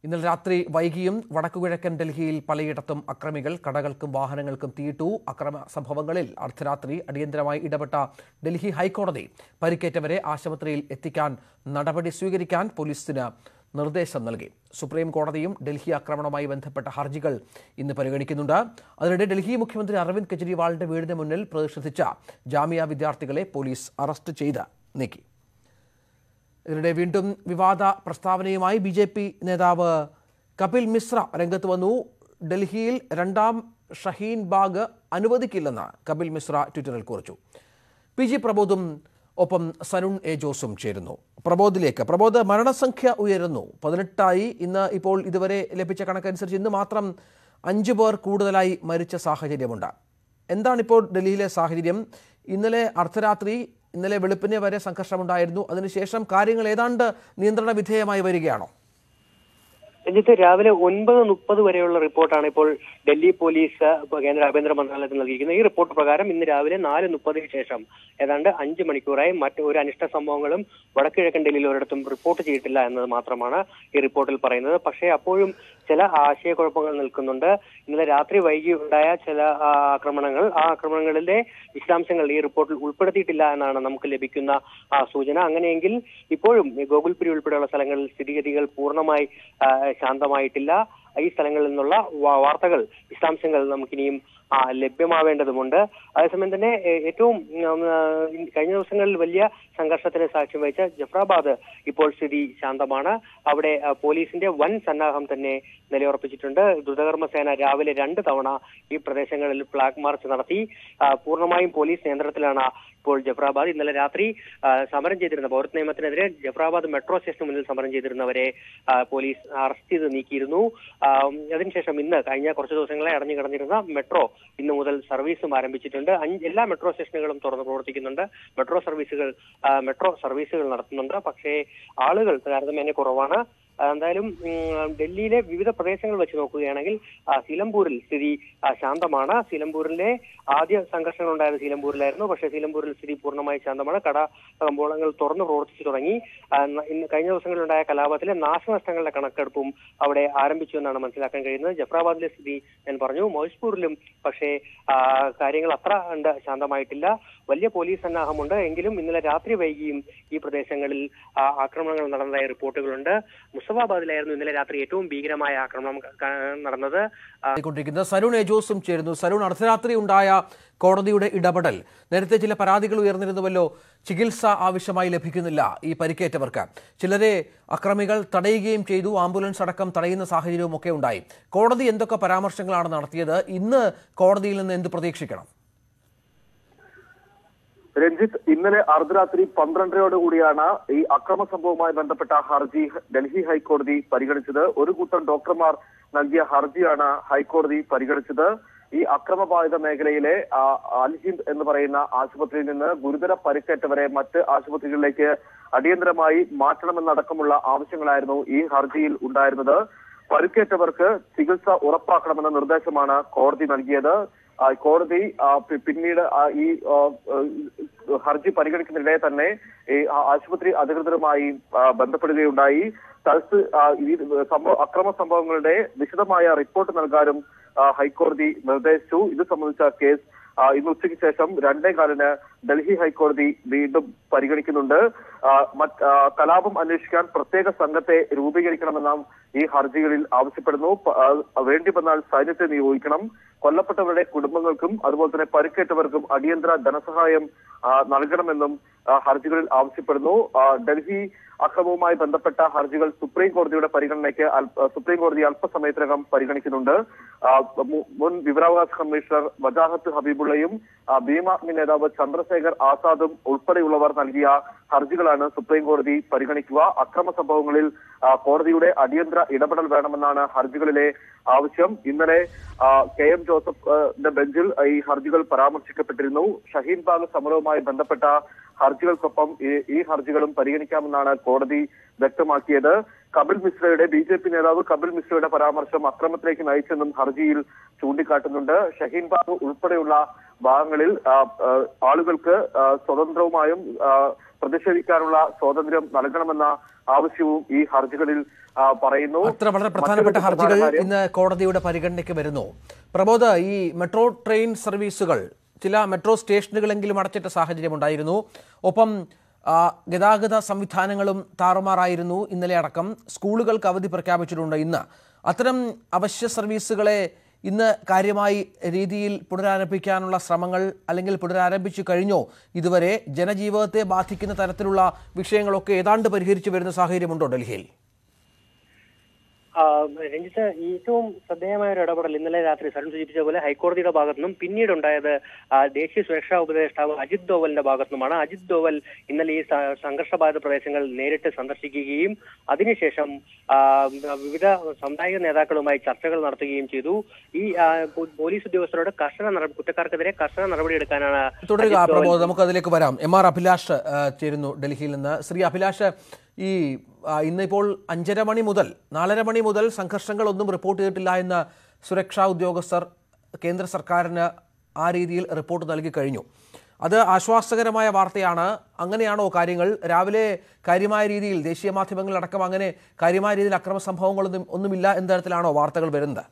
ഇന്നലെ രാത്രി വൈകിയും വടക്കുകിഴക്കൻ ഡൽഹിയിൽ പലയിടത്തും അക്രമികൾ കടകൾക്കും വാഹനങ്ങൾക്കും തീയിട്ടു അക്രമ സംഭവങ്ങളിൽ അർദ്ധരാത്രി അടിയന്തരമായി ഇടപെട്ട ഡൽഹി ഹൈക്കോടതി പരിക്കേറ്റവരെ ആശുപത്രിയിൽ എത്തിക്കാൻ നടപടി സ്വീകരിക്കാൻ പോലീസിന് നിർദ്ദേശം നൽകി സുപ്രീം കോടതിയും ഡൽഹി ആക്രമണവുമായി ബന്ധപ്പെട്ട ഹർജികൾ ഇന്ന് പരിഗണിക്കുന്നുണ്ട് അതിനിടെ ഡൽഹി മുഖ്യമന്ത്രി അരവിന്ദ് കെജ്രിവാളിന്റെ വീടിന് മുന്നിൽ പ്രതിഷേധിച്ച ജാമിയ വിദ്യാർത്ഥികളെ പോലീസ് അറസ്റ്റ് ചെയ്ത് നീക്കി ഇതിനിടെ വീണ്ടും വിവാദ പ്രസ്താവനയുമായി ബി ജെ പി നേതാവ് കപിൽ മിശ്ര രംഗത്ത് വന്നു ഡൽഹിയിൽ രണ്ടാം ഷഹീൻ ബാഗ് അനുവദിക്കില്ലെന്ന് കപിൽ മിശ്ര ട്വിറ്ററിൽ കുറിച്ചു പി ജി പ്രബോധും ഒപ്പം സരുൺ എ ജോസും ചേരുന്നു പ്രബോധിലേക്ക് പ്രബോധ് മരണസംഖ്യ ഉയരുന്നു പതിനെട്ടായി ഇന്ന് ഇപ്പോൾ ഇതുവരെ ലഭിച്ച കണക്കനുസരിച്ച് ഇന്ന് മാത്രം അഞ്ചു പേർ കൂടുതലായി മരിച്ച സാഹചര്യമുണ്ട് എന്താണിപ്പോൾ ഡൽഹിയിലെ സാഹചര്യം ഇന്നലെ അർദ്ധരാത്രി ഇന്നലെ വെളുപ്പിനെ വരെ സംഘർഷമുണ്ടായിരുന്നു അതിനുശേഷം കാര്യങ്ങൾ ഏതാണ്ട് നിയന്ത്രണ വിധേയമായി വരികയാണോ രഞ്ജിത്ത് രാവിലെ ഒൻപത് മുപ്പത് വരെയുള്ള റിപ്പോർട്ടാണ് ഇപ്പോൾ ഡൽഹി പോലീസ് കേന്ദ്ര ആഭ്യന്തര മന്ത്രാലയത്തിൽ നൽകിയിരിക്കുന്നത് ഈ റിപ്പോർട്ട് പ്രകാരം ഇന്ന് രാവിലെ നാല് മുപ്പതിന് ശേഷം ഏതാണ്ട് അഞ്ച് മണിക്കൂറായി മറ്റ് ഒരു അനിഷ്ട സംഭവങ്ങളും വടക്കുകിഴക്കൻ ഡൽഹിയിൽ ഒരിടത്തും റിപ്പോർട്ട് ചെയ്തിട്ടില്ല എന്നത് മാത്രമാണ് ഈ റിപ്പോർട്ടിൽ പറയുന്നത് പക്ഷേ അപ്പോഴും ചില ആശയക്കുഴപ്പങ്ങൾ നിൽക്കുന്നുണ്ട് ഇന്നലെ രാത്രി വൈകി ഉണ്ടായ ചില ആ, ആക്രമണങ്ങൾ ആ ആക്രമണങ്ങളിലെ വിശദാംശങ്ങൾ ഈ റിപ്പോർട്ടിൽ ഉൾപ്പെടുത്തിയിട്ടില്ല എന്നാണ് നമുക്ക് ലഭിക്കുന്ന ആ, സൂചന അങ്ങനെയെങ്കിൽ ഇപ്പോഴും ഈ ഗോകുൽപുരി ഉൾപ്പെടെയുള്ള സ്ഥലങ്ങളിൽ സ്ഥിതിഗതികൾ പൂർണ്ണമായി ആ, ശാന്തമായിട്ടില്ല ഈ സ്ഥലങ്ങളിൽ നിന്നുള്ള വാ- വാർത്തകൾ വിശദാംശങ്ങൾ നമുക്കിനിയും ആ, ലഭ്യമാവേണ്ടതുമുണ്ട് അതേസമയം തന്നെ ഏ- ഏറ്റവും ഉം, ആ, കഴിഞ്ഞ ദിവസങ്ങളിൽ വലിയ സംഘർഷത്തിന് സാക്ഷ്യം വഹിച്ച ജഫ്രാബാദ് ഇപ്പോൾ സ്ഥിതി ശാന്തമാണ് അവിടെ ആ, പോലീസിന്റെ വൻ സന്നാഹം തന്നെ നിലയുറപ്പിച്ചിട്ടുണ്ട് ദ്രുതകർമ്മ സേന രാവിലെ രണ്ട് തവണ ഈ പ്രദേശങ്ങളിൽ ഫ്ലാഗ് മാർച്ച് നടത്തി ആ, പൂർണ്ണമായും പോലീസ് നിയന്ത്രണത്തിലാണ് ഇപ്പോൾ ജഫ്രാബാദ് ഇന്നലെ രാത്രി ആ, സമരം ചെയ്തിരുന്ന പൗരത്വ നിയമത്തിനെതിരെ ജഫ്രാബാദ് മെട്രോ സ്റ്റേഷന് മുന്നിൽ സമരം ചെയ്തിരുന്നവരെ ആ, പോലീസ് അറസ്റ്റ് ചെയ്ത് നീക്കിയിരുന്നു ആ, അതിനുശേഷം ഇന്ന് കഴിഞ്ഞ കുറച്ച് ദിവസങ്ങളെ അടഞ്ഞു കിടന്നിരുന്ന മെട്രോ ഇന്ന് മുതൽ സർവീസും ആരംഭിച്ചിട്ടുണ്ട് അഞ്ച് എല്ലാ മെട്രോ സ്റ്റേഷനുകളും തുറന്ന് പ്രവർത്തിക്കുന്നുണ്ട് മെട്രോ സർവീസുകൾ ആ, മെട്രോ സർവീസുകൾ നടത്തുന്നുണ്ട് പക്ഷേ ആളുകൾ താരതമ്യേന കുറവാണ് ആ, എന്തായാലും ഉം, ഡൽഹിയിലെ വിവിധ പ്രദേശങ്ങൾ വെച്ച് നോക്കുകയാണെങ്കിൽ ആ, സിലംപൂരിൽ സ്ഥിതി ആ, ശാന്തമാണ് സിലംപൂരിലെ ആദ്യ സംഘർഷങ്ങൾ ഉണ്ടായത് സിലംപൂരിലായിരുന്നു പക്ഷേ സിലംപൂരിൽ സ്ഥിതി പൂർണ്ണമായി ശാന്തമാണ് കട കമ്പോളങ്ങൾ തുറന്നു പ്രവർത്തിച്ചു തുടങ്ങി ആ, ന- ഇന്ന് കഴിഞ്ഞ ദിവസങ്ങളിലുണ്ടായ കലാപത്തിലെ നാശനഷ്ടങ്ങളുടെ കണക്കെടുപ്പും അവിടെ ആരംഭിച്ചു എന്നാണ് മനസ്സിലാക്കാൻ കഴിയുന്നത് ജഫ്രാബാദിലെ സ്ഥിതി ഞാൻ പറഞ്ഞു മൊയ്സ്പൂരിലും പക്ഷേ ആ, കാര്യങ്ങൾ അത്ര കണ്ട് ശാന്തമായിട്ടില്ല വലിയ പോലീസ് സന്നാഹമുണ്ട് എങ്കിലും ഇന്നലെ രാത്രി വൈകിയും ഈ പ്രദേശങ്ങളിൽ ആ, ആക്രമണങ്ങൾ നടന്നതായി റിപ്പോർട്ടുകളുണ്ട് മുസഫാബാദിലായിരുന്നു ഇന്നലെ രാത്രി ഏറ്റവും ഭീകരമായ ആക്രമണം ക- ക- നടന്നത് ആ, കൊണ്ടിരിക്കുന്നത് സരുൺ എ ജോസും ചേരുന്നു സരുൺ അർദ്ധരാത്രി ഉണ്ടായ കോടതിയുടെ ഇടപെടൽ നേരത്തെ ചില പരാതികൾ ഉയർന്നിരുന്നുവല്ലോ ചികിത്സ ആവശ്യമായി ലഭിക്കുന്നില്ല ഈ പരിക്കേറ്റവർക്ക് ചിലരെ അക്രമികൾ തടയുകയും ചെയ്തു ആംബുലൻസ് അടക്കം തടയുന്ന സാഹചര്യവും ഒക്കെ ഉണ്ടായി കോടതി എന്തൊക്കെ പരാമർശങ്ങളാണ് നടത്തിയത് ഇന്ന് കോടതിയിൽ നിന്ന് എന്ത് പ്രതീക്ഷിക്കണം രഞ്ജിത്ത് ഇന്നലെ അർദ്ധരാത്രി പന്ത്രണ്ടരയോട് കൂടിയാണ് ഈ അക്രമ സംഭവവുമായി ബന്ധപ്പെട്ട ഹർജി ഡൽഹി ഹൈക്കോടതി പരിഗണിച്ചത് ഒരു കൂട്ടം ഡോക്ടർമാർ നൽകിയ ഹർജിയാണ് ഹൈക്കോടതി പരിഗണിച്ചത് ഈ അക്രമബാധിത മേഖലയിലെ ആ, അൽഹിന്ദ് എന്ന് പറയുന്ന ആശുപത്രിയിൽ നിന്ന് ഗുരുതര പരിക്കേറ്റവരെ മറ്റ് ആശുപത്രികളിലേക്ക് അടിയന്തരമായി മാറ്റണമെന്നടക്കമുള്ള ആവശ്യങ്ങളായിരുന്നു ഈ ഹർജിയിൽ ഉണ്ടായിരുന്നത് പരിക്കേറ്റവർക്ക് ചികിത്സ ഉറപ്പാക്കണമെന്ന നിർദ്ദേശമാണ് കോടതി നൽകിയത് ആ, കോടതി ആ, പി- പിന്നീട് ആ, ഈ ആ, ആ, ഹർജി പരിഗണിക്കുന്നതിനിടെ തന്നെ ഈ ആ- ആശുപത്രി അധികൃതരുമായി ആ, ബന്ധപ്പെടുകയുണ്ടായി തൽസ് ആ, ഈ സംഭവ അക്രമ സംഭവങ്ങളുടെ വിശദമായ റിപ്പോർട്ട് നൽകാനും ആ, ഹൈക്കോടതി നിർദ്ദേശിച്ചു ഇത് സംബന്ധിച്ച കേസ് ആ, ഇന്ന് ഉച്ചയ്ക്ക് ശേഷം രണ്ടേ കാലിന് ഡൽഹി ഹൈക്കോടതി വീണ്ടും പരിഗണിക്കുന്നുണ്ട് ആ, മറ്റ് ആ, കലാപം അന്വേഷിക്കാൻ പ്രത്യേക സംഘത്തെ രൂപീകരിക്കണമെന്ന ഈ ഹർജികളിൽ ആവശ്യപ്പെടുന്നു പ- ആ, വേണ്ടി വന്നാൽ സൈന്യത്തെ നിയോഗിക്കണം കൊല്ലപ്പെട്ടവരുടെ കുടുംബങ്ങൾക്കും അതുപോലെ തന്നെ പരിക്കേറ്റവർക്കും അടിയന്തര ധനസഹായം ആ, നൽകണമെന്നും ആ, ഹർജികളിൽ ആവശ്യപ്പെടുന്നു ആ, ഡൽഹി അക്രമവുമായി ബന്ധപ്പെട്ട ഹർജികൾ സുപ്രീം കോടതിയുടെ പരിഗണനയ്ക്ക് അല്പ- സുപ്രീം കോടതി അല്പസമയത്തിനകം പരിഗണിക്കുന്നുണ്ട് ആ, മു- മുൻ വിവരാവകാശ കമ്മീഷണർ വജാഹത്ത് ഹബീബുള്ളയും ആ, ഭീം ആർമി നേതാവ് ചന്ദ്രശേഖർ ആസാദും ഉൾപ്പെടെയുള്ളവർ നൽകിയ ഹർജികളാണ് സുപ്രീം കോടതി പരിഗണിക്കുക അക്രമ സംഭവങ്ങളിൽ ആ, കോടതിയുടെ അടിയന്തര ഇടപെടൽ വേണമെന്നാണ് ഹർജികളിലെ ആവശ്യം ഇന്നലെ ആ, കെ എം ജോസഫിന്റെ ബെഞ്ചിൽ ഈ ഹർജികൾ പരാമർശിക്കപ്പെട്ടിരുന്നു ഷഹീൻ ബാഗ് സമരവുമായി ബന്ധപ്പെട്ട ഹർജികൾക്കൊപ്പം ഈ- ഈ ഹർജികളും പരിഗണിക്കാമെന്നാണ് കോടതി വ്യക്തമാക്കിയത് കപിൽ മിശ്രയുടെ ബി ജെ പി നേതാവ് കപിൽ മിശ്രയുടെ പരാമർശം അക്രമത്തിലേക്ക് നയിച്ചെന്നും ഹർജിയിൽ ചൂണ്ടിക്കാട്ടുന്നുണ്ട് ഷഹീൻ ബാഗ് ഉൾപ്പെടെയുള്ള ഭാഗങ്ങളിൽ ആ, ആ, ആളുകൾക്ക് ആ, സ്വതന്ത്രവുമായും ആ, പ്രതിഷേധിക്കാനുള്ള സ്വാതന്ത്ര്യം നൽകണമെന്ന ആവശ്യവും ഈ ഹർജികളിൽ ആ, പറയുന്നു അത്ര വളരെ പ്രധാനപ്പെട്ട മറ്റൊരു ഹർജികൾ പ്രധാന കാര്യം- ഇന്ന് കോടതിയുടെ പരിഗണനയ്ക്ക് വരുന്നു പ്രബോധ് ഈ മെട്രോ ട്രെയിൻ സർവീസുകൾ ചില മെട്രോ സ്റ്റേഷനുകളെങ്കിലും അടച്ചിട്ട സാഹചര്യമുണ്ടായിരുന്നു ഒപ്പം ആ, ഗതാഗത സംവിധാനങ്ങളും താറുമാറായിരുന്നു ഇന്നലെ അടക്കം സ്കൂളുകൾക്ക് അവധി പ്രഖ്യാപിച്ചിട്ടുണ്ട് ഇന്ന് അത്തരം അവശ്യ സർവീസുകളെ ഇന്ന് കാര്യമായി രീതിയിൽ പുനരാരംഭിക്കാനുള്ള ശ്രമങ്ങൾ അല്ലെങ്കിൽ പുനരാരംഭിച്ചു കഴിഞ്ഞോ ഇതുവരെ ജനജീവിതത്തെ ബാധിക്കുന്ന തരത്തിലുള്ള വിഷയങ്ങളൊക്കെ ഏതാണ്ട് പരിഹരിച്ചു വരുന്ന സാഹചര്യമുണ്ടോ ഡൽഹിയിൽ ആ, രഞ്ജിത്ത് ഏറ്റവും ശ്രദ്ധേയമായ ഒരു ഇടപെടൽ ഇന്നലെ രാത്രി സരൺ സൂചിപ്പിച്ച പോലെ ഹൈക്കോടതിയുടെ ഭാഗത്തു നിന്നും പിന്നീട് ഉണ്ടായത് ആ, ദേശീയ സുരക്ഷാ ഉപദേഷ്ടാവ് അജിത് ദോവലിന്റെ ഭാഗത്തു നിന്നുമാണ് അജിത് ദോവൽ ഇന്നലെ ഈ സ- സംഘർഷബാധിത പ്രദേശങ്ങൾ നേരിട്ട് സന്ദർശിക്കുകയും അതിനുശേഷം ആ, വിവിധ സമുദായിക നേതാക്കളുമായി ചർച്ചകൾ നടത്തുകയും ചെയ്തു ഈ ആ, പോ- പോലീസ് ഉദ്യോഗസ്ഥരോട് കർശന നടപടി കുറ്റക്കാർക്കെതിരെ കർശന നടപടിയെടുക്കാനാണ് തുടരുക അജിത് ദോവൽ പ്രബോധ് നമുക്ക് അതിലേക്ക് വരാം എം ആർ അഭിലാഷ് ആ, ചേരുന്നു ഡൽഹിയിൽ നിന്ന് ശ്രീ അഭിലാഷ് ഈ ആ, ഇന്നിപ്പോൾ അഞ്ചര മണി മുതൽ നാലര മണി മുതൽ സംഘർഷങ്ങളൊന്നും റിപ്പോർട്ട് ചെയ്തിട്ടില്ല എന്ന് സുരക്ഷാ ഉദ്യോഗസ്ഥർ കേന്ദ്ര സർക്കാരിന് ആ രീതിയിൽ റിപ്പോർട്ട് നൽകി കഴിഞ്ഞു അത് ആശ്വാസകരമായ വാർത്തയാണ് അങ്ങനെയാണോ കാര്യങ്ങൾ രാവിലെ കാര്യമായ രീതിയിൽ ദേശീയ മാധ്യമങ്ങളിലടക്കം അങ്ങനെ കാര്യമായ രീതിയിൽ അക്രമ സംഭവങ്ങളൊന്നും ഒന്നുമില്ല എന്ന തരത്തിലാണോ വാർത്തകൾ വരുന്നത്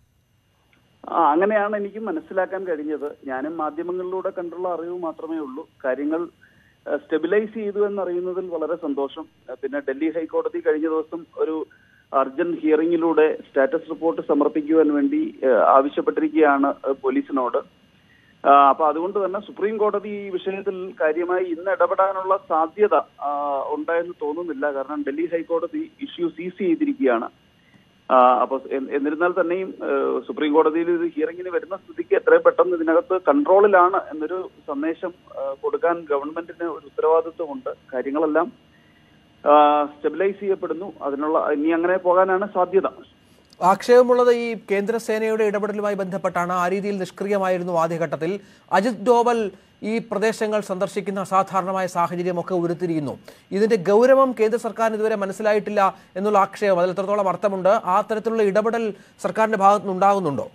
ആ അങ്ങനെയാണ് എനിക്ക് മനസ്സിലാക്കാൻ കഴിഞ്ഞത് ഞാനും മാധ്യമങ്ങളിലൂടെ കണ്ടുള്ള അറിവ് മാത്രമേ ഉള്ളൂ കാര്യങ്ങൾ സ്റ്റെബിലൈസ് ചെയ്തു എന്നറിയുന്നതിൽ വളരെ സന്തോഷം ആ, പിന്നെ ഡൽഹി ഹൈക്കോടതി കഴിഞ്ഞ ദിവസം ഒരു അർജന്റ് ഹിയറിംഗിലൂടെ സ്റ്റാറ്റസ് റിപ്പോർട്ട് സമർപ്പിക്കുവാൻ വേണ്ടി ആ, ആവശ്യപ്പെട്ടിരിക്കുകയാണ് ആ, പോലീസിനോട് ആ, അപ്പൊ അതുകൊണ്ട് തന്നെ സുപ്രീം കോടതി ഈ വിഷയത്തിൽ കാര്യമായി ഇന്ന് ഇടപെടാനുള്ള സാധ്യത ആ, ഉണ്ടായെന്ന് തോന്നുന്നില്ല കാരണം ഡൽഹി ഹൈക്കോടതി ഇഷ്യൂ സീസ് ചെയ്തിരിക്കുകയാണ് ആ, അപ്പൊ എ- എന്നിരുന്നാൽ തന്നെയും ഏഹ്, സുപ്രീം കോടതിയിൽ ഇത് ഹിയറിംഗിന് വരുന്ന സ്ഥിതിക്ക് എത്രയും പെട്ടെന്ന് ഇതിനകത്ത് കൺട്രോളിലാണ് എന്നൊരു സന്ദേശം ആ, കൊടുക്കാൻ ഗവൺമെന്റിന് ഒരു ഉത്തരവാദിത്വമുണ്ട് കാര്യങ്ങളെല്ലാം സ്റ്റെബിലൈസ് ചെയ്യപ്പെടുന്നു അതിനുള്ള ഇനി അങ്ങനെ പോകാനാണ് സാധ്യത ആക്ഷേപമുള്ളത് ഈ കേന്ദ്ര സേനയുടെ ഇടപെടലുമായി ബന്ധപ്പെട്ടാണ് ആ രീതിയിൽ നിഷ്ക്രിയമായിരുന്നു ആദ്യഘട്ടത്തിൽ അജിത് ഡോവൽ ഈ പ്രദേശങ്ങൾ സന്ദർശിക്കുന്ന അസാധാരണമായ സാഹചര്യമൊക്കെ ഉരുത്തിരിയുന്നു ഇതിന്റെ ഗൗരവം കേന്ദ്ര സർക്കാരിന് ഇതുവരെ മനസ്സിലായിട്ടില്ല എന്നുള്ള ആക്ഷേപം അതിൽ എത്രത്തോളം അർത്ഥമുണ്ട് ആ തരത്തിലുള്ള ഇടപെടൽ സർക്കാരിന്റെ ഭാഗത്ത് നിന്നുണ്ടാകുന്നുണ്ടോ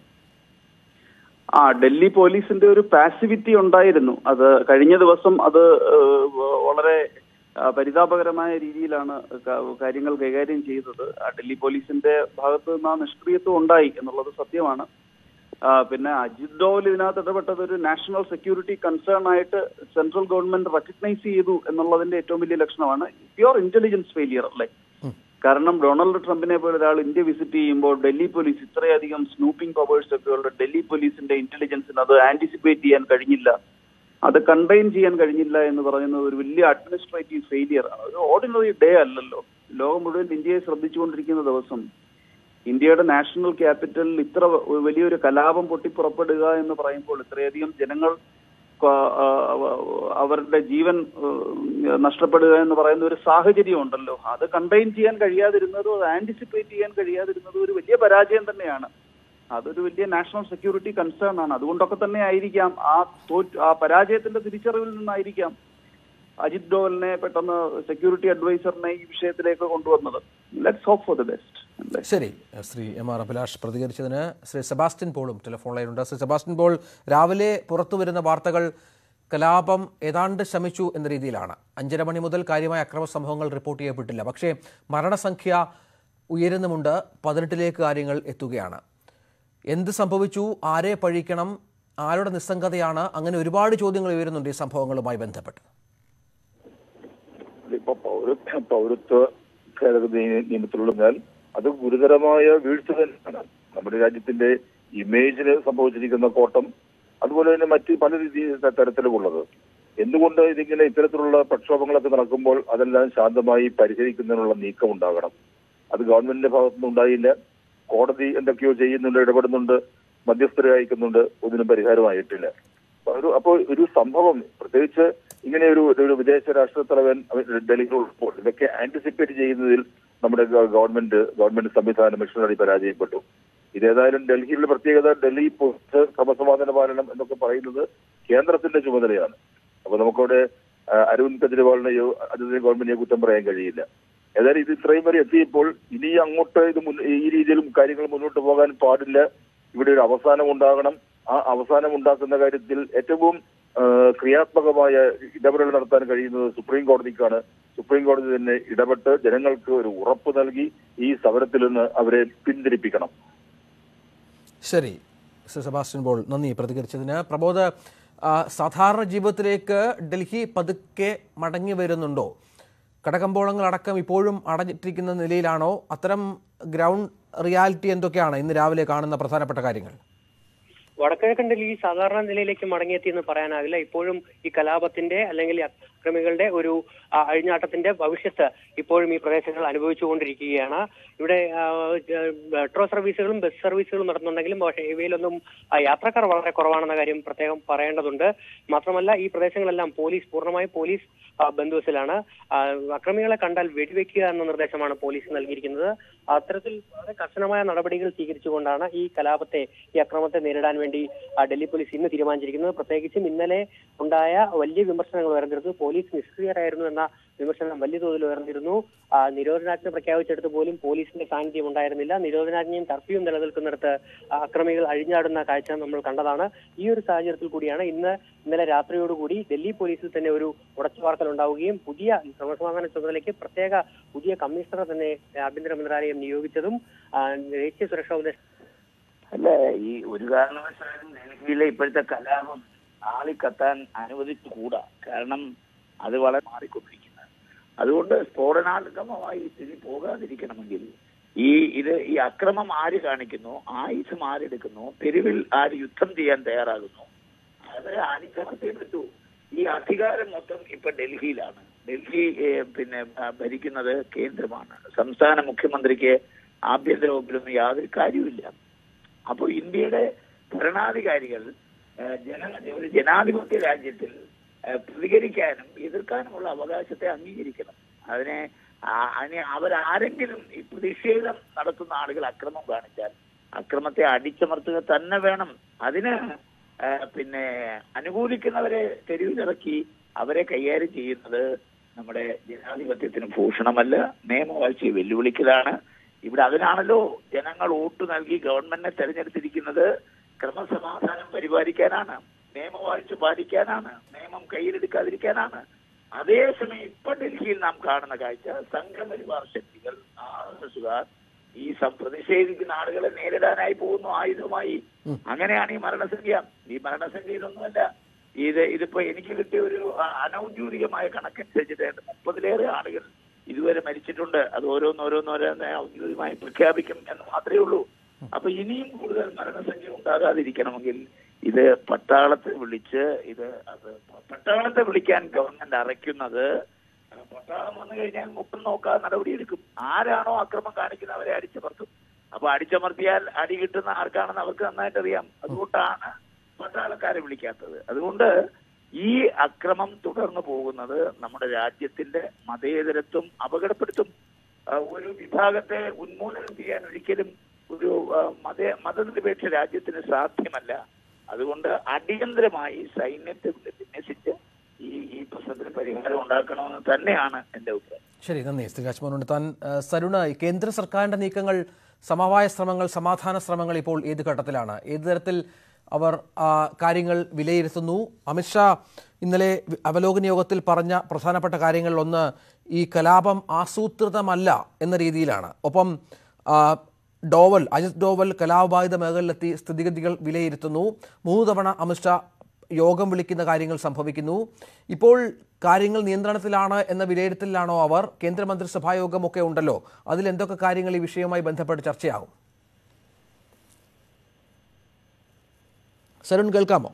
ആ ഡൽഹി പോലീസിന്റെ ഒരു പാസിവിറ്റി ഉണ്ടായിരുന്നു അത് കഴിഞ്ഞ ദിവസം അത് ഏഹ്, വളരെ ആ, പരിതാപകരമായ രീതിയിലാണ് ക- കാര്യങ്ങൾ കൈകാര്യം ചെയ്തത് ആ ഡൽഹി പോലീസിന്റെ ഭാഗത്ത് നിന്ന് ആ നിഷ്ക്രിയത്വം ഉണ്ടായി എന്നുള്ളത് സത്യമാണ് ആ, പിന്നെ അജിത് ഡോവൽ ഇതിനകത്ത് ഇടപെട്ടത് ഒരു നാഷണൽ സെക്യൂരിറ്റി കൺസേൺ ആയിട്ട് സെൻട്രൽ ഗവൺമെന്റ് റെക്കഗ്നൈസ് ചെയ്തു എന്നുള്ളതിന്റെ ഏറ്റവും വലിയ ലക്ഷണമാണ് പ്യുവർ ഇന്റലിജൻസ് ഫെയിലിയർ അല്ലേ കാരണം ഡൊണാൾഡ് ട്രംപിനെ പോലെ ഒരാൾ ഇന്ത്യ വിസിറ്റ് ചെയ്യുമ്പോൾ ഡൽഹി പോലീസ് ഇത്രയധികം സ്നൂപ്പിംഗ് പവേഴ്സ് ഒക്കെ ഉള്ള ഡൽഹി പോലീസിന്റെ ഇന്റലിജൻസിന് അത് ആന്റിസിപ്പേറ്റ് ചെയ്യാൻ കഴിഞ്ഞില്ല അത് കണ്ടെയ്ൻ ചെയ്യാൻ കഴിഞ്ഞില്ല എന്ന് പറയുന്നത് ഒരു വലിയ അഡ്മിനിസ്ട്രേറ്റീവ് ഫെയിലിയർ ആണ് ഒരു ഓർഡിനറി ഡേ അല്ലല്ലോ ലോകം മുഴുവൻ ഇന്ത്യയെ ശ്രദ്ധിച്ചുകൊണ്ടിരിക്കുന്ന ദിവസം ഇന്ത്യയുടെ നാഷണൽ ക്യാപിറ്റലിൽ ഇത്ര വ- വലിയൊരു കലാപം പൊട്ടിപ്പുറപ്പെടുക എന്ന് പറയുമ്പോൾ ഇത്രയധികം ജനങ്ങൾ ക- ആ, അവരുടെ ജീവൻ ഏഹ്, നഷ്ടപ്പെടുക എന്ന് പറയുന്ന ഒരു സാഹചര്യം ഉണ്ടല്ലോ അത് കണ്ടെയ്ൻ ചെയ്യാൻ കഴിയാതിരുന്നതും അത് ആന്റിസിപ്പേറ്റ് ചെയ്യാൻ കഴിയാതിരുന്നതും ഒരു വലിയ പരാജയം തന്നെയാണ് അതൊരു വലിയ നാഷണൽ സെക്യൂരിറ്റി കൺസേൺ ആണ് അതുകൊണ്ടൊക്കെ തന്നെ ആയിരിക്കാം ആ തോറ്റ് ആ പരാജയത്തിന്റെ തിരിച്ചറിവിൽ നിന്നായിരിക്കാം അജിത് ഡോവലിനെ പെട്ടെന്ന് സെക്യൂരിറ്റി അഡ്വൈസറിനെ ഈ വിഷയത്തിലേക്ക് കൊണ്ടുവന്നത് let's hope for the best ശരി ശ്രീ എം ആർ അഭിലാഷ് പ്രതികരിച്ചതിന് ശ്രീ സെബാസ്റ്റ്യൻ പോളും ടെലിഫോൺ ലൈനുണ്ട് ശ്രീ സെബാസ്റ്റ്യൻ പോൾ രാവിലെ പുറത്തു വരുന്ന വാർത്തകൾ കലാപം ഏതാണ്ട് ശമിച്ചു എന്ന രീതിയിലാണ് അഞ്ചര മണി മുതൽ കാര്യമായ അക്രമ സംഭവങ്ങൾ റിപ്പോർട്ട് ചെയ്യപ്പെട്ടില്ല പക്ഷേ മരണസംഖ്യ ഉയരുന്നുമുണ്ട് പതിനെട്ടിലേക്ക് കാര്യങ്ങൾ എത്തുകയാണ് എന്ത് സംഭവിച്ചു ആരെ പഴിക്കണം ആരുടെ നിസ്സംഗതയാണ് അങ്ങനെ ഒരുപാട് ചോദ്യങ്ങൾ ഉയരുന്നുണ്ട് ഈ സംഭവങ്ങളുമായി ബന്ധപ്പെട്ട് ഇപ്പൊ പൗര പൗരത്വ ഭേദഗതി നിയമത്തിലുള്ളതിനാൽ അത് ഗുരുതരമായ വീഴ്ച തന്നെയാണ് നമ്മുടെ രാജ്യത്തിന്റെ ഇമേജിന് സംഭവിച്ചിരിക്കുന്ന കോട്ടം അതുപോലെ തന്നെ മറ്റ് പല രീതി തരത്തിലുമുള്ളത് എന്തുകൊണ്ട് ഇതിങ്ങനെ ഇത്തരത്തിലുള്ള പ്രക്ഷോഭങ്ങളൊക്കെ നടക്കുമ്പോൾ അതെല്ലാം ശാന്തമായി പരിഹരിക്കുന്നതിനുള്ള നീക്കം ഉണ്ടാകണം അത് ഗവൺമെന്റിന്റെ ഭാഗത്തുനിന്ന് ഉണ്ടായില്ല കോടതി എന്തൊക്കെയോ ചെയ്യുന്നുണ്ട് ഇടപെടുന്നുണ്ട് മധ്യസ്ഥരെ അയക്കുന്നുണ്ട് ഒന്നിനും പരിഹാരമായിട്ടില്ല അപ്പൊ ഒരു അപ്പോൾ ഒരു സംഭവം പ്രത്യേകിച്ച് ഇങ്ങനെ ഒരു ഒരു വിദേശ രാഷ്ട്ര തലവൻ ഡൽഹിയിൽ ഉള്ളപ്പോൾ ഇതൊക്കെ ആന്റിസിപ്പേറ്റ് ചെയ്യുന്നതിൽ നമ്മുടെ ഗ- ഗവൺമെന്റ് ഗവൺമെന്റ് സംവിധാനം മിഷണറി പരാജയപ്പെട്ടു ഇതേതായാലും ഡൽഹിയിലെ പ്രത്യേകത ഡൽഹി പോലീസ് ക്രമസമാധാന പാലനം എന്നൊക്കെ പറയുന്നത് കേന്ദ്രത്തിന്റെ ചുമതലയാണ് അപ്പൊ നമുക്കവിടെ ആ, അരവിന്ദ് കെജ്രിവാളിനെയോ അതിനെ ഗവൺമെന്റിനെ കുറ്റം പറയാൻ കഴിയില്ല ഏതായാലും ഇത് ഇത്രയും വരെ എത്തിയപ്പോൾ ഇനി അങ്ങോട്ട് ഇത് മുൻ- ഈ രീതിയിലും കാര്യങ്ങൾ മുന്നോട്ട് പോകാൻ പാടില്ല ഇവിടെ ഒരു അവസാനം ഉണ്ടാകണം ആ അവസാനം ഉണ്ടാക്കുന്ന കാര്യത്തിൽ ഏറ്റവും ആ, ക്രിയാത്മകമായ ഇടപെടൽ നടത്താൻ കഴിയുന്നത് സുപ്രീം കോടതിക്കാണ് സുപ്രീം കോടതി തന്നെ ഇടപെട്ട് ജനങ്ങൾക്ക് ഒരു ഉറപ്പ് നൽകി ഈ സമരത്തിൽ നിന്ന് അവരെ പിന്തിരിപ്പിക്കണം ശരി സർ സെബാസ്റ്റ്യൻ ബോൾ നന്ദി പ്രതികരിച്ചതിന് പ്രബോധ് ആ, സാധാരണ ജീവിതത്തിലേക്ക് ഡൽഹി പതുക്കെ മടങ്ങി വരുന്നുണ്ടോ കടകമ്പോളങ്ങളടക്കം ഇപ്പോഴും അടഞ്ഞിട്ടിരിക്കുന്ന നിലയിലാണോ അത്തരം ഗ്രൗണ്ട് റിയാലിറ്റി എന്തൊക്കെയാണ് ഇന്ന് രാവിലെ കാണുന്ന പ്രധാനപ്പെട്ട കാര്യങ്ങൾ വടക്കിഴക്കൻ ഡൽഹി സാധാരണ നിലയിലേക്ക് മടങ്ങിയെത്തി എന്ന് പറയാനാകില്ല ഇപ്പോഴും ഈ കലാപത്തിന്റെ അല്ലെങ്കിൽ ഈ അക്രമികളുടെ ഒരു ആ, അഴിഞ്ഞാട്ടത്തിന്റെ ഭവിഷ്യത്ത് ഇപ്പോഴും ഈ പ്രദേശങ്ങൾ അനുഭവിച്ചുകൊണ്ടിരിക്കുകയാണ് ഇവിടെ ആ, ജ- മെട്രോ സർവീസുകളും ബസ് സർവീസുകളും നടത്തുന്നുണ്ടെങ്കിലും പക്ഷേ ഇവയിലൊന്നും ആ, യാത്രക്കാർ വളരെ കുറവാണെന്ന കാര്യം പ്രത്യേകം പറയേണ്ടതുണ്ട് മാത്രമല്ല ഈ പ്രദേശങ്ങളെല്ലാം പോലീസ് പൂർണ്ണമായും പോലീസ് ആ, ബന്ധുവസിലാണ് ആ, അക്രമികളെ കണ്ടാൽ വെടിവെക്കുക എന്ന നിർദ്ദേശമാണ് പോലീസ് നൽകിയിരിക്കുന്നത് അത്തരത്തിൽ വളരെ കർശനമായ നടപടികൾ സ്വീകരിച്ചുകൊണ്ടാണ് ഈ കലാപത്തെ ഈ അക്രമത്തെ നേരിടാൻ വേണ്ടി ആ, ഡൽഹി പോലീസ് ഇന്ന് തീരുമാനിച്ചിരിക്കുന്നത് പ്രത്യേകിച്ചും ഇന്നലെ ഉണ്ടായ വലിയ വിമർശനങ്ങൾ ഉയർന്നിരുന്നു പോലീസ് നിഷ്ക്രിയരായിരുന്നു എന്ന വിമർശനം വലിയ തോതിൽ ഉയർന്നിരുന്നു ആ, നിരോധനാജ്ഞ പ്രഖ്യാപിച്ചെടുത്ത് പോലും പോലീസിന്റെ സാന്നിധ്യം ഉണ്ടായിരുന്നില്ല നിരോധനാജ്ഞയും കർഫ്യൂവും നിലനിൽക്കുന്നിടത്ത് ആ, അക്രമികൾ അഴിഞ്ഞാടുന്ന കാഴ്ച നമ്മൾ കണ്ടതാണ് ഈ ഒരു സാഹചര്യത്തിൽ കൂടിയാണ് ഇന്ന് ഇന്നലെ രാത്രിയോടുകൂടി ഡൽഹി പോലീസിൽ തന്നെ ഒരു ഉടച്ചുവാർക്കൽ ഉണ്ടാവുകയും പുതിയ ക്രമസമാധാന ചുമതലയ്ക്ക് പ്രത്യേക പുതിയ കമ്മീഷണറെ തന്നെ ആഭ്യന്തര മന്ത്രാലയം നിയോഗിച്ചതും ആ, ദേശീയ സുരക്ഷാ ഉപദേശ അല്ല ഈ ഒരു കാരണവശാലും ഡൽഹിയിലെ ഇപ്പോഴത്തെ കലാപം ആളിക്കത്താൻ അനുവദിച്ചുകൂടാ കാരണം അത് വളരെ മാറിക്കൊണ്ടിരിക്കുന്നത് അതുകൊണ്ട് സ്ഫോടനാത്മകമായി ഈ സ്ഥിതി പോകാതിരിക്കണമെങ്കിൽ ഈ ഇത് ഈ അക്രമം ആര് കാണിക്കുന്നു ആയുധം ആരെടുക്കുന്നു തെരുവിൽ ആര് യുദ്ധം ചെയ്യാൻ തയ്യാറാകുന്നു അത് അടിച്ചമർത്തിയേ പറ്റൂ ഈ അധികാരം മൊത്തം ഇപ്പൊ ഡൽഹിയിലാണ് ഡൽഹി ഏഹ്, പിന്നെ ആ, ഭരിക്കുന്നത് കേന്ദ്രമാണ് സംസ്ഥാന മുഖ്യമന്ത്രിക്ക് ആഭ്യന്തര വകുപ്പിലൊന്നും യാതൊരു കാര്യമില്ല അപ്പോൾ ഇന്ത്യയുടെ ഭരണാധികാരികൾ ഏഹ്, ജന ഒരു ജനാധിപത്യ രാജ്യത്തിൽ ഏഹ്, പ്രതികരിക്കാനും എതിർക്കാനുമുള്ള അവകാശത്തെ അംഗീകരിക്കണം അതിനെ ആ- അതിനെ അവരാരെങ്കിലും ഈ പ്രതിഷേധം നടത്തുന്ന ആളുകൾ അക്രമം കാണിച്ചാൽ അക്രമത്തെ അടിച്ചമർത്തുക തന്നെ വേണം അതിന് ഏഹ്, പിന്നെ അനുകൂലിക്കുന്നവരെ തെരുവിലിറക്കി അവരെ കൈകാര്യം ചെയ്യുന്നത് നമ്മുടെ ജനാധിപത്യത്തിന് ഭൂഷണമല്ല നിയമവാഴ്ചയെ വെല്ലുവിളിക്കലാണ് ഇവിടെ അതിനാണല്ലോ ജനങ്ങൾ വോട്ട് നൽകി ഗവൺമെന്റിനെ തെരഞ്ഞെടുത്തിരിക്കുന്നത് ക്രമസമാധാനം പരിപാലിക്കാനാണ് നിയമവാഴ്ച പാലിക്കാനാണ് നിയമം കയ്യിലെടുക്കാതിരിക്കാനാണ് അതേസമയം ഇപ്പൊ ഡൽഹിയിൽ നാം കാണുന്ന കാഴ്ച സംഘപരിവാർ ശക്തികൾ ആർ എസ് എസുകാർ ഈ സം- പ്രതിഷേധിക്കുന്ന ആളുകളെ നേരിടാനായി പോകുന്നു ആയുധമായി അങ്ങനെയാണ് ഈ മരണസംഖ്യ ഈ മരണസംഖ്യ ഇതൊന്നുമല്ല ഇത് ഇതിപ്പോ എനിക്ക് കിട്ടിയ ഒരു അ- അനൗദ്യോഗികമായ കണക്കനുസരിച്ചിട്ട് മുപ്പതിലേറെ ആളുകൾ ഇതുവരെ മരിച്ചിട്ടുണ്ട് അത് ഓരോന്നോരോന്നോരോന്ന് ഔദ്യോഗികമായി പ്രഖ്യാപിക്കും എന്ന് മാത്രമേ ഉള്ളൂ അപ്പൊ ഇനിയും കൂടുതൽ മരണസംഖ്യ ഉണ്ടാകാതിരിക്കണമെങ്കിൽ ഇത് പട്ടാളത്തെ വിളിച്ച് ഇത് അത് പട്ടാളത്തെ വിളിക്കാൻ ഗവൺമെന്റ് അറയ്ക്കുന്നത് പട്ടാളം വന്നു കഴിഞ്ഞാൽ മുട്ടും നോക്കാതെ നടപടിയെടുക്കും ആരാണോ അക്രമം കാണിക്കുന്നത് അവരെ അടിച്ചമർത്തും അപ്പൊ അടിച്ചമർത്തിയാൽ അടി കിട്ടുന്ന ആർക്കാണെന്ന് അവർക്ക് നന്നായിട്ട് അറിയാം അതുകൊണ്ടാണ് പട്ടാളക്കാരെ വിളിക്കാത്തത് അതുകൊണ്ട് ഈ അക്രമം തുടർന്നു പോകുന്നത് നമ്മുടെ രാജ്യത്തിന്റെ മതേതരത്വം അപകടപ്പെടുത്തും ആ, ഒരു വിഭാഗത്തെ ഉന്മൂലനം ചെയ്യാൻ ഒരിക്കലും ഒരു ആ, മത മതനിരപേക്ഷ രാജ്യത്തിന് സാധ്യമല്ല അതുകൊണ്ട് അടിയന്തരമായി സൈന്യത്തെ വിന്യസിച്ച് ഈ ഈ പ്രശ്നത്തിന് പരിഹാരം ഉണ്ടാക്കണമെന്ന് തന്നെയാണ് എന്റെ അഭിപ്രായം ശരി നന്ദി ശ്രീ രാജ്മോഹൻ താൻ ആ, സരുണ് ഈ കേന്ദ്ര സർക്കാരിന്റെ നീക്കങ്ങൾ സമവായ ശ്രമങ്ങൾ സമാധാന ശ്രമങ്ങൾ ഇപ്പോൾ ഏത് ഘട്ടത്തിലാണ് ഏത് തരത്തിൽ അവർ ആ, കാര്യങ്ങൾ വിലയിരുത്തുന്നു അമിത്ഷാ ഇന്നലെ വി- അവലോകന യോഗത്തിൽ പറഞ്ഞ പ്രധാനപ്പെട്ട കാര്യങ്ങളിൽ ഒന്ന് ഈ കലാപം ആസൂത്രിതമല്ല എന്ന രീതിയിലാണ് ഒപ്പം ആ, ഡോവൽ അജിത് ഡോവൽ കലാപബാധിത മേഖലയിലെത്തി സ്ഥിതിഗതികൾ വിലയിരുത്തുന്നു മൂന്ന് തവണ അമിത്ഷാ യോഗം വിളിക്കുന്ന കാര്യങ്ങൾ സംഭവിക്കുന്നു ഇപ്പോൾ കാര്യങ്ങൾ നിയന്ത്രണത്തിലാണ് എന്ന വിലയിരുത്തലിലാണോ അവർ കേന്ദ്രമന്ത്രിസഭാ യോഗമൊക്കെ ഉണ്ടല്ലോ അതിൽ എന്തൊക്കെ കാര്യങ്ങൾ ഈ വിഷയവുമായി ബന്ധപ്പെട്ട് ചർച്ചയാകും സരുൺ കേൾക്കാമോ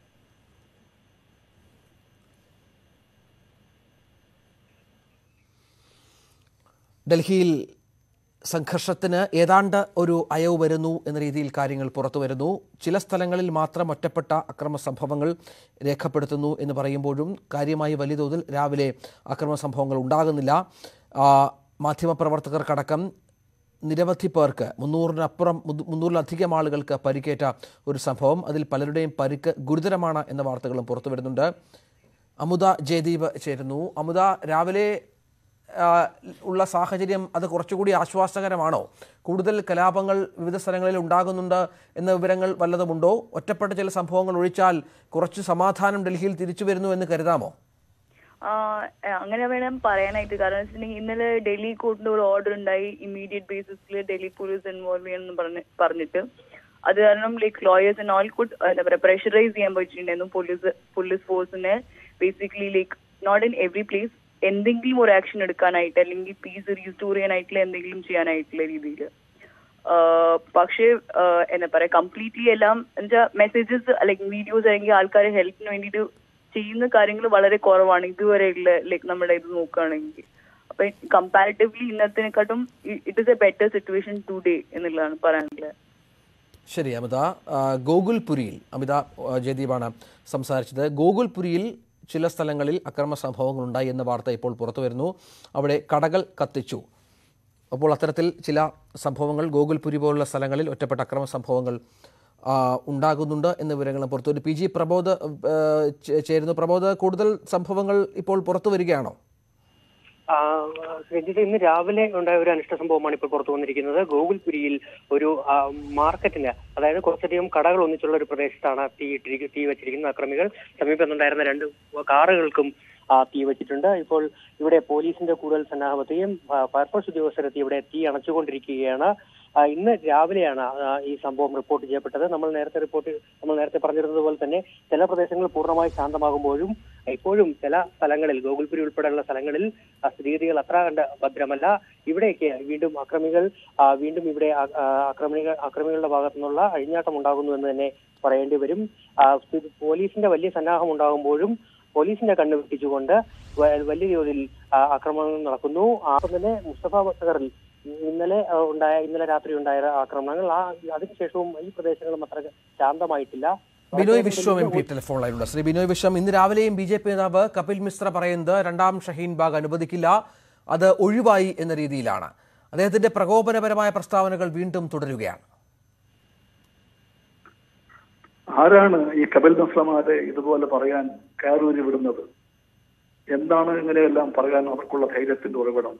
ഡൽഹിയിൽ സംഘർഷത്തിന് ഏതാണ്ട് ഒരു അയവ് വരുന്നു എന്ന രീതിയിൽ കാര്യങ്ങൾ പുറത്തു വരുന്നു ചില സ്ഥലങ്ങളിൽ മാത്രം ഒറ്റപ്പെട്ട അക്രമ സംഭവങ്ങൾ രേഖപ്പെടുത്തുന്നു എന്ന് പറയുമ്പോഴും കാര്യമായി വലിയ തോതിൽ രാവിലെ അക്രമ സംഭവങ്ങൾ ഉണ്ടാകുന്നില്ല ആ, മാധ്യമപ്രവർത്തകർക്കടക്കം നിരവധി പേർക്ക് മുന്നൂറിനപ്പുറം മുന്നൂ- മുന്നൂറിലധികം ആളുകൾക്ക് പരിക്കേറ്റ ഒരു സംഭവം അതിൽ പലരുടെയും പരിക്ക് ഗുരുതരമാണ് എന്ന വാർത്തകളും പുറത്തു വരുന്നുണ്ട് അമുത ജയദീപ് ചേരുന്നു അമുത രാവിലെ ആ, ഉള്ള സാഹചര്യം അത് കുറച്ചുകൂടി ആശ്വാസകരമാണോ കൂടുതൽ കലാപങ്ങൾ വിവിധ സ്ഥലങ്ങളിൽ ഉണ്ടാകുന്നുണ്ട് എന്ന വിവരങ്ങൾ വല്ലതുമുണ്ടോ ഒറ്റപ്പെട്ട ചില സംഭവങ്ങൾ ഒഴിച്ചാൽ കുറച്ച് സമാധാനം ഡൽഹിയിൽ തിരിച്ചു വരുന്നു എന്ന് കരുതാമോ ആ, അങ്ങനെ വേണം പറയാനായിട്ട് കാരണം വെച്ചിട്ടുണ്ടെങ്കിൽ ഇന്നലെ ഡൽഹി കോർട്ടിന്റെ ഒരു ഓർഡർ ഉണ്ടായി ഇമ്മീഡിയറ്റ് ബേസിസിൽ ഡൽഹി പോലീസ് ഇൻവോൾവ് ചെയ്യണമെന്ന് പറഞ്ഞ് പറഞ്ഞിട്ട് അത് കാരണം like lawyers and all could എന്താ പറയുക പ്രഷറൈസ് ചെയ്യാൻ പറ്റിയിട്ടുണ്ടായിരുന്നു പോലീസ് പോലീസ് ഫോഴ്സിനെ basically like not in every place എന്തെങ്കിലും ഒരു ആക്ഷൻ എടുക്കാനായിട്ട് അല്ലെങ്കിൽ പീസ് റീസ്റ്റോർ ചെയ്യാനായിട്ടുള്ള എന്തെങ്കിലും ചെയ്യാനായിട്ടുള്ള രീതിയിൽ പക്ഷേ ആഹ് എന്താ പറയാ കംപ്ലീറ്റ്ലി എല്ലാം എന്താ മെസ്സേജസ് അല്ലെങ്കിൽ വീഡിയോസ് അല്ലെങ്കിൽ ആൾക്കാരെ ഹെൽപ്പിന് വേണ്ടിയിട്ട് ചെയ്യുന്ന കാര്യങ്ങൾ വളരെ കുറവാണ് ഇതുവരെയുള്ള ലൈക്ക് നമ്മുടെ ഇത് നോക്കുകയാണെങ്കിൽ അപ്പൊ കമ്പാരിറ്റീവ്ലി ഇന്നത്തിനെക്കാട്ടും it is a better situation today എന്നുള്ളതാണ് പറയാനുള്ളത് ശരി അമിത ആ, ഗോകുൽപുരിയിൽ അമിത ആ, ജയദീപാണ് സംസാരിച്ചത് ഗോകുൽപുരിയിൽ ചില സ്ഥലങ്ങളിൽ അക്രമ സംഭവങ്ങൾ ഉണ്ടായി എന്ന വാർത്ത ഇപ്പോൾ പുറത്തു വരുന്നു അവിടെ കടകൾ കത്തിച്ചു അപ്പോൾ അത്തരത്തിൽ ചില സംഭവങ്ങൾ ഗോകുൽപുരി പോലുള്ള സ്ഥലങ്ങളിൽ ഒറ്റപ്പെട്ട അക്രമ സംഭവങ്ങൾ ആ, ഉണ്ടാകുന്നുണ്ട് എന്ന വിവരങ്ങളും പുറത്തു വരും പി ജി പ്രബോധ് ആ, ചേ- ചേരുന്നു പ്രബോധ് കൂടുതൽ സംഭവങ്ങൾ ഇപ്പോൾ പുറത്തു വരികയാണോ ആ, രഞ്ജിത്ത് ഇന്ന് രാവിലെ ഉണ്ടായ ഒരു അനിഷ്ട സംഭവമാണ് ഇപ്പോൾ പുറത്തു വന്നിരിക്കുന്നത് ഗോകുൽപുരിയിൽ ഒരു ആ, മാർക്കറ്റിന് അതായത് കുറച്ചധികം കടകൾ ഒന്നിച്ചുള്ള ഒരു പ്രദേശത്താണ് തീ ഇട്ടിരിക്കുന്ന തീ വെച്ചിരിക്കുന്ന അക്രമികൾ സമീപത്തുണ്ടായിരുന്ന രണ്ട് കാറുകൾക്കും ആ, തീ വെച്ചിട്ടുണ്ട് ഇപ്പോൾ ഇവിടെ പോലീസിന്റെ കൂടുതൽ സന്നാഹത്തെയും ഫയർഫോഴ്സ് ഉദ്യോഗസ്ഥരെത്തി ഇവിടെ തീ അണച്ചുകൊണ്ടിരിക്കുകയാണ് ആ, ഇന്ന് രാവിലെയാണ് ആ, ഈ സംഭവം റിപ്പോർട്ട് ചെയ്യപ്പെട്ടത് നമ്മൾ നേരത്തെ റിപ്പോർട്ട് നമ്മൾ നേരത്തെ പറഞ്ഞിരുന്നത് പോലെ തന്നെ ചില പ്രദേശങ്ങൾ പൂർണ്ണമായി ശാന്തമാകുമ്പോഴും ഇപ്പോഴും ചില സ്ഥലങ്ങളിൽ ഗോകുൽപുരി ഉൾപ്പെടെയുള്ള സ്ഥലങ്ങളിൽ ആ, സ്ഥിതിഗതികൾ അത്ര കണ്ട് ഭദ്രമല്ല ഇവിടേക്ക് വീണ്ടും അക്രമികൾ ആ, വീണ്ടും ഇവിടെ ആ- ആ, അക്രമികൾ അക്രമികളുടെ ഭാഗത്തു നിന്നുള്ള അഴിഞ്ഞാട്ടം ഉണ്ടാകുന്നു എന്ന് തന്നെ പറയേണ്ടി വരും ആ, സ്ഥിതി- പോലീസിന്റെ വലിയ സന്നാഹം ഉണ്ടാകുമ്പോഴും പോലീസിന്റെ കണ്ണ് വെട്ടിച്ചുകൊണ്ട് വ- വലിയ തോതിൽ ആ, ആക്രമണങ്ങൾ നടക്കുന്നു ആദ്യം തന്നെ മുസ്തഫ നഗറിൽ ഇന്നലെ ആ, ഉണ്ടായ ഇന്നലെ രാത്രി ഉണ്ടായ ആക്രമണങ്ങൾ ആ അതിനുശേഷവും ഈ പ്രദേശങ്ങളും അത്ര ശാന്തമായിട്ടില്ല Binoy Viswam M P telephone ലൈനിലുണ്ട് ശ്രീ ബിനോയ് വിശ്വം ഇന്ന് രാവിലെയും ബി ജെ പി നേതാവ് കപിൽ മിശ്ര പറയുന്നത് രണ്ടാം ഷഹീൻ ബാഗ് അനുവദിക്കില്ല അത് ഒഴിവായി എന്ന രീതിയിലാണ് അദ്ദേഹത്തിന്റെ പ്രകോപനപരമായ പ്രസ്താവനകൾ വീണ്ടും തുടരുകയാണ് ആരാണ് ഈ കപിൽ മിശ്രമാരെ ഇതുപോലെ പറയാൻ കയറൂരി വിടുന്നത് എന്താണ് ഇങ്ങനെയെല്ലാം പറയാൻ അവർക്കുള്ള ധൈര്യത്തിന്റെ ഉറവിടം